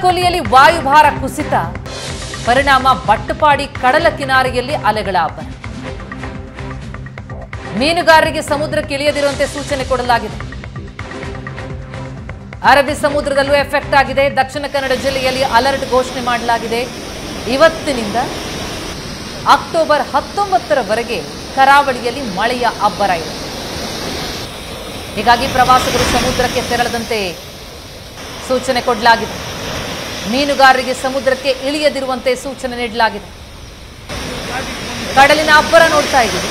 ಕೊಲ್ಲಿಯಲ್ಲಿ ವಾಯುಭಾರ ಕುಸಿತ ಪರಿಣಾಮ ಬಟ್ಟಪಾಡಿ ಕಡಲ ಕಿನಾರೆಯಲ್ಲಿ ಅಲೆಗಳ ಅಬ್ಬರ ಮೀನುಗಾರರಿಗೆ ಸಮುದ್ರಕ್ಕೆ ಇಳಿಯದಿರುವಂತೆ ಸೂಚನೆ ಕೊಡಲಾಗಿದೆ ಅರಬ್ಬಿ ಸಮುದ್ರದಲ್ಲೂ ಎಫೆಕ್ಟ್ ಆಗಿದೆ ದಕ್ಷಿಣ ಕನ್ನಡ ಜಿಲ್ಲೆಯಲ್ಲಿ ಅಲರ್ಟ್ ಘೋಷಣೆ ಮಾಡಲಾಗಿದೆ ಇವತ್ತಿನಿಂದ ಅಕ್ಟೋಬರ್ ಹತ್ತೊಂಬತ್ತರವರೆಗೆ ಕರಾವಳಿಯಲ್ಲಿ ಮಳೆಯ ಅಬ್ಬರ ಇದೆ ಹೀಗಾಗಿ ಪ್ರವಾಸಿಗರು ಸಮುದ್ರಕ್ಕೆ ತೆರಳದಂತೆ ಸೂಚನೆ ಕೊಡಲಾಗಿದೆ ಮೀನುಗಾರರಿಗೆ ಸಮುದ್ರಕ್ಕೆ ಇಳಿಯದಿರುವಂತೆ ಸೂಚನೆ ನೀಡಲಾಗಿದೆ ಕಡಲಿನ ಅಬ್ಬರ ನೋಡ್ತಾ ಇದ್ದೀವಿ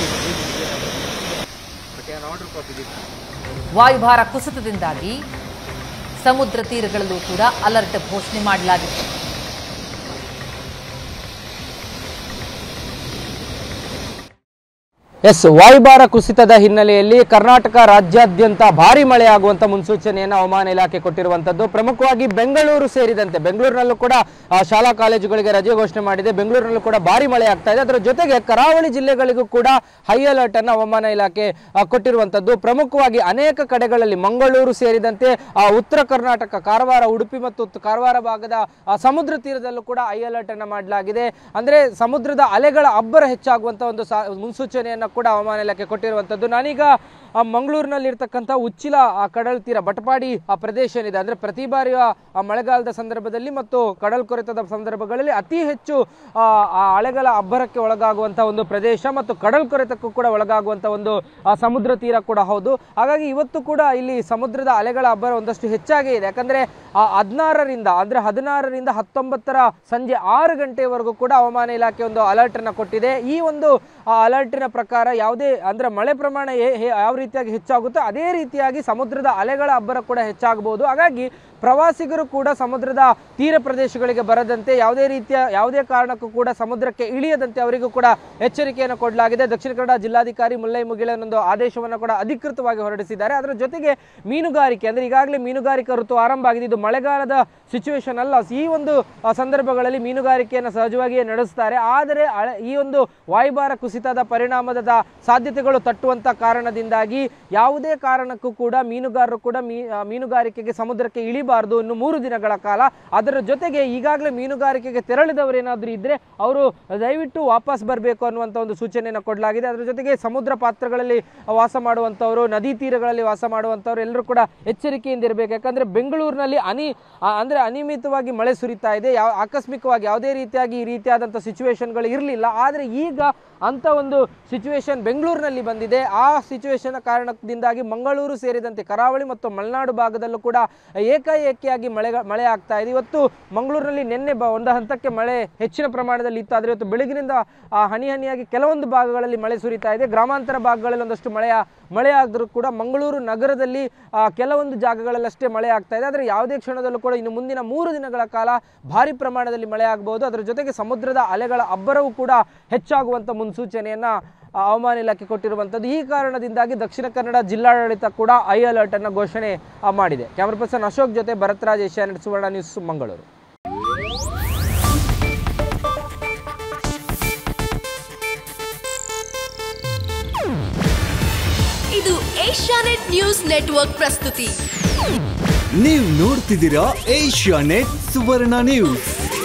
ವಾಯುಭಾರ ಕುಸಿತದಿಂದಾಗಿ ಸಮುದ್ರ ತೀರಗಳಲ್ಲೂ ಕೂಡ ಅಲರ್ಟ್ ಘೋಷಣೆ ಮಾಡಲಾಗಿದೆ ಎಸ್ ವಾಯುಭಾರ ಕುಸಿತದ ಹಿನ್ನೆಲೆಯಲ್ಲಿ ಕರ್ನಾಟಕ ರಾಜ್ಯಾದ್ಯಂತ ಭಾರಿ ಮಳೆಯಾಗುವಂತ ಮುನ್ಸೂಚನೆಯನ್ನು ಹವಾಮಾನ ಇಲಾಖೆ ಕೊಟ್ಟಿರುವಂತದ್ದು ಪ್ರಮುಖವಾಗಿ ಬೆಂಗಳೂರು ಸೇರಿದಂತೆ ಬೆಂಗಳೂರಿನಲ್ಲೂ ಕೂಡ ಆ, ಶಾಲಾ ಕಾಲೇಜುಗಳಿಗೆ ರಜೆ ಘೋಷಣೆ ಮಾಡಿದೆ ಬೆಂಗಳೂರಿನಲ್ಲೂ ಕೂಡ ಭಾರಿ ಮಳೆ ಆಗ್ತಾ ಇದೆ ಅದರ ಜೊತೆಗೆ ಕರಾವಳಿ ಜಿಲ್ಲೆಗಳಿಗೂ ಕೂಡ ಹೈ ಅಲರ್ಟ್ ಅನ್ನು ಹವಾಮಾನ ಇಲಾಖೆ ಆ, ಕೊಟ್ಟಿರುವಂತದ್ದು ಪ್ರಮುಖವಾಗಿ ಅನೇಕ ಕಡೆಗಳಲ್ಲಿ ಮಂಗಳೂರು ಸೇರಿದಂತೆ ಆ, ಉತ್ತರ ಕರ್ನಾಟಕ ಕಾರವಾರ ಉಡುಪಿ ಮತ್ತು ಉತ್- ಕಾರವಾರ ಭಾಗದ ಆ, ಸಮುದ್ರ ತೀರದಲ್ಲೂ ಕೂಡ ಹೈ ಅಲರ್ಟ್ ಅನ್ನು ಮಾಡಲಾಗಿದೆ ಅಂದ್ರೆ ಸಮುದ್ರದ ಅಲೆಗಳ ಅಬ್ಬರ ಹೆಚ್ಚಾಗುವಂತ ಒಂದು ಸಾ- ಮುನ್ಸೂಚನೆಯನ್ನ ಕೂಡ ಹವಾಮಾನ ಇಲಾಖೆ ಕೊಟ್ಟಿರುವಂತದ್ದು ನಾನೀಗ ಆ, ಮಂಗಳೂರಿನಲ್ಲಿರ್ತಕ್ಕಂಥ ಉಚ್ಚಿಲ ಆ ಕಡಲ್ ತೀರ ಬಟಪಾಡಿ ಆ ಪ್ರದೇಶ ಏನಿದೆ ಅಂದ್ರೆ ಪ್ರತಿ ಬಾರಿಯ ಆ ಮಳೆಗಾಲದ ಸಂದರ್ಭದಲ್ಲಿ ಮತ್ತು ಕಡಲ್ ಕೊರೆತದ ಸಂದರ್ಭಗಳಲ್ಲಿ ಅತಿ ಹೆಚ್ಚು ಆ, ಆ ಅಲೆಗಳ ಅಬ್ಬರಕ್ಕೆ ಒಳಗಾಗುವಂತ ಒಂದು ಪ್ರದೇಶ ಮತ್ತು ಕಡಲ್ ಕೊರೆತಕ್ಕೂ ಕೂಡ ಒಳಗಾಗುವಂತ ಒಂದು ಆ, ಸಮುದ್ರ ತೀರ ಕೂಡ ಹೌದು ಹಾಗಾಗಿ ಇವತ್ತು ಕೂಡ ಇಲ್ಲಿ ಸಮುದ್ರದ ಅಲೆಗಳ ಅಬ್ಬರ ಒಂದಷ್ಟು ಹೆಚ್ಚಾಗೇ ಇದೆ ಯಾಕಂದ್ರೆ ಆ ಹದಿನಾರರಿಂದ ಅಂದ್ರೆ ಹದಿನಾರರಿಂದ ಹತ್ತೊಂಬತ್ತರ ಸಂಜೆ ಆರು ಗಂಟೆವರೆಗೂ ಕೂಡ ಹವಾಮಾನ ಇಲಾಖೆ ಒಂದು ಅಲರ್ಟ್ ಅನ್ನ ಕೊಟ್ಟಿದೆ ಈ ಒಂದು ಅಲರ್ಟಿನ ಪ್ರಕಾರ ಯಾವುದೇ ಅಂದ್ರೆ ಮಳೆ ಪ್ರಮಾಣ ಹೇ- ಹೇ- ಯಾವ ರೀತಿಯಾಗಿ ಹೆಚ್ಚಾಗುತ್ತೋ ಅದೇ ರೀತಿಯಾಗಿ ಸಮುದ್ರದ ಅಲೆಗಳ ಅಬ್ಬರ ಕೂಡ ಹೆಚ್ಚಾಗಬಹುದು ಹಾಗಾಗಿ ಪ್ರವಾಸಿಗರು ಕೂಡ ಸಮುದ್ರದ ತೀರ ಪ್ರದೇಶಗಳಿಗೆ ಬರದಂತೆ ಯಾವುದೇ ರೀತಿಯ ಯಾವುದೇ ಕಾರಣಕ್ಕೂ ಕೂಡ ಸಮುದ್ರಕ್ಕೆ ಇಳಿಯದಂತೆ ಅವರಿಗೂ ಕೂಡ ಎಚ್ಚರಿಕೆಯನ್ನು ಕೊಡಲಾಗಿದೆ ದಕ್ಷಿಣ ಕನ್ನಡ ಜಿಲ್ಲಾಧಿಕಾರಿ ಮುಲ್ಲೈ ಮುಗಿಲನೊಂದು ಆದೇಶವನ್ನು ಕೂಡ ಅಧಿಕೃತವಾಗಿ ಹೊರಡಿಸಿದ್ದಾರೆ ಅದರ ಜೊತೆಗೆ ಮೀನುಗಾರಿಕೆ ಅಂದ್ರೆ ಈಗಾಗಲೇ ಮೀನುಗಾರಿಕಾ ಋತು ಆರಂಭ ಆಗಿದೆ ಇದು ಮಳೆಗಾಲದ ಸಿಚುವೇಶನ್ ಅಲ್ಲ ಈ ಒಂದು ಆ, ಸಂದರ್ಭಗಳಲ್ಲಿ ಮೀನುಗಾರಿಕೆಯನ್ನು ಸಹಜವಾಗಿಯೇ ನಡೆಸ್ತಾರೆ ಆದರೆ ಅಳೆ- ಈ ಒಂದು ವಾಯುಭಾರ ಕುಸಿತದ ಪರಿಣಾಮದ ಸಾಧ್ಯತೆಗಳು ತಟ್ಟುವಂತ ಕಾರಣದಿಂದಾಗಿ ಯಾವುದೇ ಕಾರಣಕ್ಕೂ ಕೂಡ ಮೀನುಗಾರರು ಕೂಡ ಮೀ ಆ, ಮೀನುಗಾರಿಕೆಗೆ ಸಮುದ್ರಕ್ಕೆ ಇಳಿಬಾರದು ಇನ್ನು ಮೂರು ದಿನಗಳ ಕಾಲ ಅದರ ಜೊತೆಗೆ ಈಗಾಗಲೇ ಮೀನುಗಾರಿಕೆಗೆ ತೆರಳಿದವರು ಏನಾದರೂ ಇದ್ರೆ ಅವರು ದಯವಿಟ್ಟು ವಾಪಸ್ ಬರಬೇಕು ಅನ್ನುವಂಥ ಒಂದು ಸೂಚನೆಯನ್ನು ಕೊಡಲಾಗಿದೆ ಅದರ ಜೊತೆಗೆ ಸಮುದ್ರ ಪಾತ್ರಗಳಲ್ಲಿ ವಾಸ ಮಾಡುವಂಥವರು ನದಿ ತೀರಗಳಲ್ಲಿ ವಾಸ ಮಾಡುವಂಥವ್ರು ಎಲ್ಲರೂ ಕೂಡ ಎಚ್ಚರಿಕೆಯಿಂದ ಇರಬೇಕು ಯಾಕಂದ್ರೆ ಬೆಂಗಳೂರಿನಲ್ಲಿ ಅನಿ ಆ, ಅಂದ್ರೆ ಅನಿಯಮಿತವಾಗಿ ಮಳೆ ಸುರಿತಾ ಇದೆ ಯಾವ ಆಕಸ್ಮಿಕವಾಗಿ ಯಾವುದೇ ರೀತಿಯಾಗಿ ಈ ರೀತಿಯಾದಂಥ ಸಿಚುವೇಶನ್ಗಳು ಇರಲಿಲ್ಲ ಆದರೆ ಈಗ ಅಂತ ಒಂದು ಸಿಚುವೇಶನ್ ಬೆಂಗಳೂರಿನಲ್ಲಿ ಬಂದಿದೆ ಆ ಸಿಚುವೇಶನ್ ಕಾರಣದಿಂದಾಗಿ ಮಂಗಳೂರು ಸೇರಿದಂತೆ ಕರಾವಳಿ ಮತ್ತು ಮಲೆನಾಡು ಭಾಗದಲ್ಲೂ ಕೂಡ ಏಕಾಏಕಿಯಾಗಿ ಮಳೆ ಮಳೆ ಆಗ್ತಾ ಇದೆ ಇವತ್ತು ಮಂಗಳೂರಿನಲ್ಲಿ ನಿನ್ನೆ ಬ ಒಂದು ಹಂತಕ್ಕೆ ಮಳೆ ಹೆಚ್ಚಿನ ಪ್ರಮಾಣದಲ್ಲಿ ಇತ್ತು ಆದರೆ ಇವತ್ತು ಬೆಳಗಿನಿಂದ ಆ, ಹನಿ ಹನಿಯಾಗಿ ಕೆಲವೊಂದು ಭಾಗಗಳಲ್ಲಿ ಮಳೆ ಸುರಿತಾ ಇದೆ ಗ್ರಾಮಾಂತರ ಭಾಗಗಳಲ್ಲಿ ಒಂದಷ್ಟು ಮಳೆಯ ಮಳೆ ಆದರೂ ಕೂಡ ಮಂಗಳೂರು ನಗರದಲ್ಲಿ ಆ, ಕೆಲವೊಂದು ಜಾಗಗಳಲ್ಲಷ್ಟೇ ಮಳೆ ಆಗ್ತಾ ಇದೆ ಆದರೆ ಯಾವುದೇ ಕ್ಷಣದಲ್ಲೂ ಕೂಡ ಇನ್ನು ಮುಂದಿನ ಮೂರು ದಿನಗಳ ಕಾಲ ಭಾರಿ ಪ್ರಮಾಣದಲ್ಲಿ ಮಳೆ ಆಗಬಹುದು ಅದರ ಜೊತೆಗೆ ಸಮುದ್ರದ ಅಲೆಗಳ ಅಬ್ಬರವೂ ಕೂಡ ಹೆಚ್ಚಾಗುವಂಥ ಮುನ್ಸೂಚನೆಯನ್ನ ಆ, ಹವಾಮಾನ ಇಲಾಖೆ ಕೊಟ್ಟಿರುವಂಥದ್ದು ಈ ಕಾರಣದಿಂದಾಗಿ ದಕ್ಷಿಣ ಕನ್ನಡ ಜಿಲ್ಲಾಡಳಿತ ಕೂಡ ಐ ಅಲರ್ಟ್ ಅನ್ನು ಘೋಷಣೆ ಆ, ಮಾಡಿದೆ ಕ್ಯಾಮರಾ ಪರ್ಸನ್ ಅಶೋಕ್ ಜೊತೆ ಭರತ್ರಾಜ್ ಏಷ್ಯಾನೆಟ್ ಸುವರ್ಣ ನ್ಯೂಸ್ ಮಂಗಳೂರು ಇದು ಏಷ್ಯಾನೆಟ್ ನ್ಯೂಸ್ ನೆಟ್ವರ್ಕ್ ಪ್ರಸ್ತುತಿ ನೀವು ನೋಡ್ತಿದ್ದೀರಾ ಏಷ್ಯಾ ನೆಟ್ ಸುವರ್ಣ ನ್ಯೂಸ್